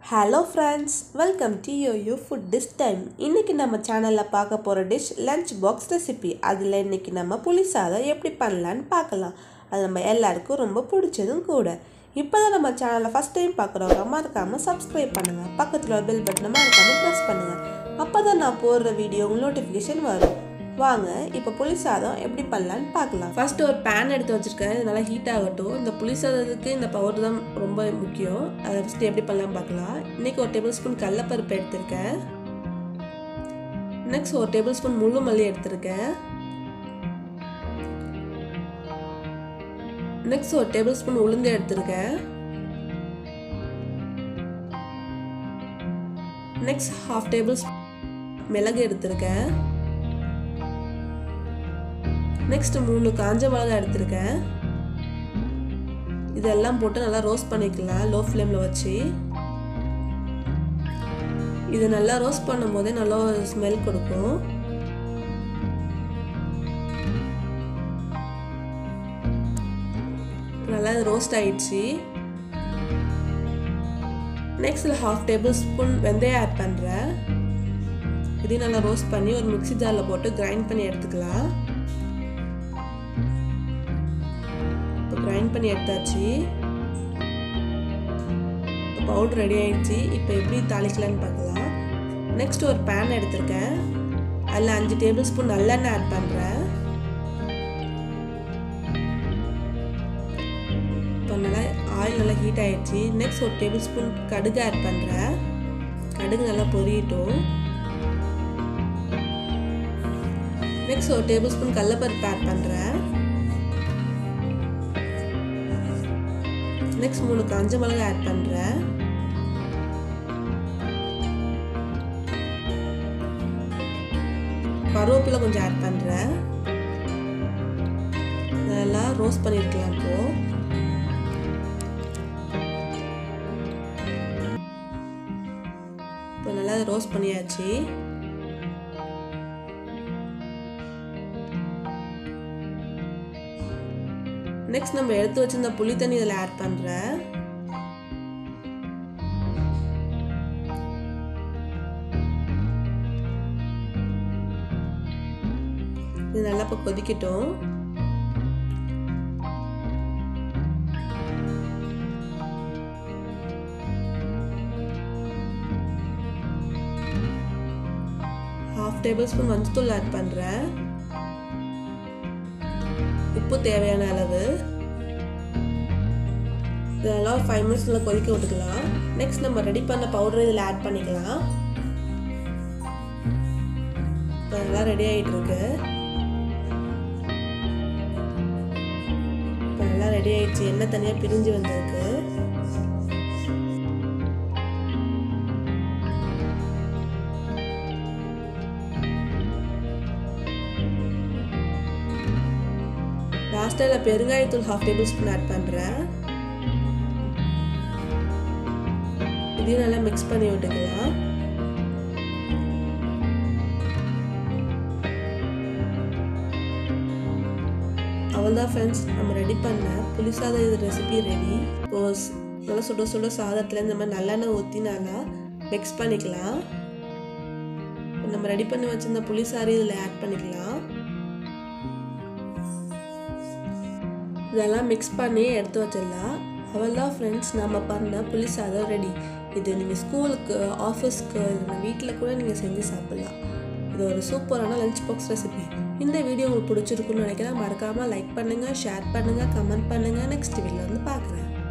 hello friends welcome to YoYo food dish time இன்றைக்கி நம்ம சேனலில் பார்க்க போகிற டிஷ் லஞ்ச் பாக்ஸ் ரெசிபி அதில் இன்றைக்கி நம்ம புளி சாதம் எப்படி பண்ணலான்னு பார்க்கலாம் அது நம்ம எல்லாருக்கும் ரொம்ப பிடிச்சதும் கூட இப்போ தான் நம்ம சேனலை ஃபஸ்ட் டைம் பார்க்குறவங்க மறக்காமல் சப்ஸ்கிரைப் பண்ணுங்கள் பக்கத்தில் பெல் பட்டனை மறக்காமல் ப்ரெஸ் பண்ணுங்கள் அப்போ தான் நான் போடுற வீடியோ உங்களுக்கு நோட்டிஃபிகேஷன் வரும் வாங்க இப்போ புளி சாதம் எப்படி பண்ணலான்னு பார்க்கலாம் ஃபர்ஸ்ட் ஒரு பேன் எடுத்து வச்சுருக்கேன் இது நல்லா ஹீட் ஆகட்டும் இந்த புளி சாதத்துக்கு இந்த பவுடர் தான் ரொம்ப முக்கியம் அதை ஃபஸ்ட்டு எப்படி பண்ணலாம் பார்க்கலாம் இன்றைக்கி ஒரு டேபிள் ஸ்பூன் கடலப்பருப்பு எடுத்திருக்கேன் நெக்ஸ்ட் ஒரு டேபிள் ஸ்பூன் முழு மல்லி எடுத்திருக்கேன் நெக்ஸ்ட் ஒரு டேபிள் ஸ்பூன் உளுந்து எடுத்திருக்கேன் நெக்ஸ்ட் ஹாஃப் டேபிள் மிளகு எடுத்திருக்கேன் நெக்ஸ்ட் மூணு காஞ்ச மிளகா எடுத்திருக்கேன் இதெல்லாம் போட்டு நல்லா ரோஸ்ட் பண்ணிக்கலாம் லோ ஃப்ளேமில் வச்சு இது நல்லா ரோஸ்ட் பண்ணும்போதே நல்லா ஸ்மெல் கொடுக்கும் நல்லா ரோஸ்ட் ஆயிடுச்சு நெக்ஸ்ட் ஹாஃப் டேபிள் ஸ்பூன் வெந்தயம் ஆட் பண்ணுறேன் இதையும் நல்லா ரோஸ்ட் பண்ணி ஒரு மிக்சி ஜாரில் போட்டு கிரைண்ட் பண்ணி எடுத்துக்கலாம் இப்போ கிரைண்ட் பண்ணி எடுத்தாச்சு இப்போ பவுடர் ரெடி ஆயிடுச்சு இப்போ எப்படி தாளிக்கலான்னு பார்க்கலாம் நெக்ஸ்ட் ஒரு பேன் எடுத்திருக்கேன் அதில் அஞ்சு டேபிள் ஸ்பூன் நல்லெண்ணெய் ஆட் பண்ணுறேன் இப்போ நல்லா ஆயில் நல்லா ஹீட் ஆயிடுச்சு நெக்ஸ்ட் ஒரு டேபிள் ஸ்பூன் கடுகு ஆட் பண்ணுறேன் கடுகு நல்லா பொரியட்டும் நெக்ஸ்ட் ஒரு டேபிள் ஸ்பூன் கடலப்பருப்பு ஆட் பண்ணுறேன் நெக்ஸ்ட் மூணு காஞ்ச மிளகா ஆட் பண்ணுறேன் கருவேப்பிலை கொஞ்சம் ஆட் பண்ணுறேன் இதெல்லாம் ரோஸ்ட் பண்ணியிருக்கலாம் இப்போ இப்போ நல்லா ரோஸ்ட் பண்ணியாச்சு நெக்ஸ்ட் நம்ம எடுத்து வச்சிருந்த புளி தண்ணி இதில் ஆட் பண்ணுறேன் இது நல்லா இப்போ கொதிக்கட்டும் ஹாஃப் டேபிள் ஸ்பூன் மஞ்சத்தூள் ஆட் பண்ணுறேன் உப்பு தேவையான அளவு இதெல்லாம் ஒரு ஃபைவ் மினிட்ஸில் கொதிக்க விட்டுக்கலாம் நெக்ஸ்ட் நம்ம ரெடி பண்ண பவுடர் இதில் ஆட் பண்ணிக்கலாம் இதெல்லாம் ரெடி ஆகிட்டு இருக்கு இப்போ நல்லா ரெடி ஆயிடுச்சு எண்ணெய் தனியாக பிரிஞ்சு வந்திருக்கு லாஸ்ட்டாக இதில் பெருங்காயத்தூள் ஹாஃப் டேபிள் ஸ்பூன் ஆட் பண்ணுறேன் இதையும் நல்லா மிக்ஸ் பண்ணி விட்டுக்கலாம் அவ்வளோதான் ஃப்ரெண்ட்ஸ் நம்ம ரெடி பண்ண புளி சாதம் இது ரெசிபி ரெடி இப்போ நல்லா சுட சுட சாதத்தில் இந்த மாதிரி நல்லெண்ணெய் ஊற்றி நல்லா மிக்ஸ் பண்ணிக்கலாம் நம்ம ரெடி பண்ணி வச்சிருந்த புளி சாறு இதில் ஆட் பண்ணிக்கலாம் இதெல்லாம் மிக்ஸ் பண்ணி எடுத்து வச்சிடலாம் அவ்வளோதான் ஃப்ரெண்ட்ஸ் நம்ம பண்ண புளி சாதம் ரெடி இது நீங்கள் ஸ்கூலுக்கு ஆஃபீஸ்க்கு இல்லைனா வீட்டில் கூட நீங்கள் செஞ்சு சாப்பிட்லாம் இது ஒரு சூப்பரான லஞ்ச் பாக்ஸ் ரெசிபி இந்த வீடியோ உங்களுக்கு பிடிச்சிருக்குன்னு நினைக்கிறேன் மறக்காமல் லைக் பண்ணுங்கள் ஷேர் பண்ணுங்கள் கமெண்ட் பண்ணுங்கள் நெக்ஸ்ட் வீடியோவில் வந்து பார்க்குறேன்